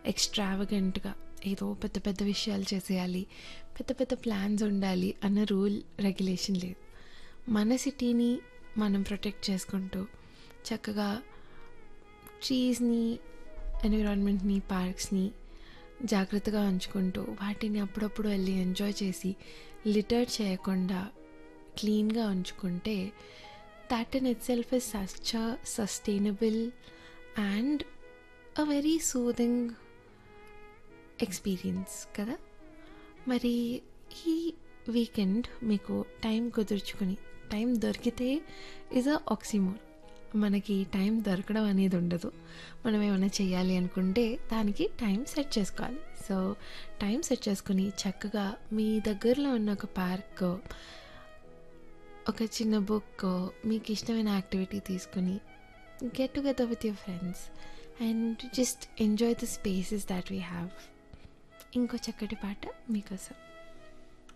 ఎక్స్ట్రావగెంట్గా ఏదో పెద్ద పెద్ద విషయాలు చేసేయాలి పెద్ద పెద్ద ప్లాన్స్ ఉండాలి అన్న రూల్ రెగ్యులేషన్ లేదు మన సిటీని మనం ప్రొటెక్ట్ చేసుకుంటూ చక్కగా ట్రీస్ని ఎన్విరాన్మెంట్ని పార్క్స్ని జాగ్రత్తగా ఉంచుకుంటూ వాటిని అప్పుడప్పుడు వెళ్ళి ఎంజాయ్ చేసి లిటర్ చేయకుండా క్లీన్గా ఉంచుకుంటే that in itself is such a sustainable and a very soothing experience కదా మరి ఈ వీకెండ్ మీకు టైం కుదుర్చుకుని టైం దొరికితే ఇస్ అ ఆక్సిమోర్ మనకి టైం దొరకడం అనేది ఉండదు మనం ఏమైనా చేయాలి అనుకుంటే దానికి టైం సెట్ చేసుకోవాలి సో టైం సెట్ చేసుకుని చక్కగా మీ దగ్గరలో ఉన్న ఒక పార్క్ ఒక చిన్న బుక్ మీకు ఇష్టమైన యాక్టివిటీ తీసుకుని get together with your friends and just enjoy the spaces that we have ఇంకో చక్కటి పాట మీకోసం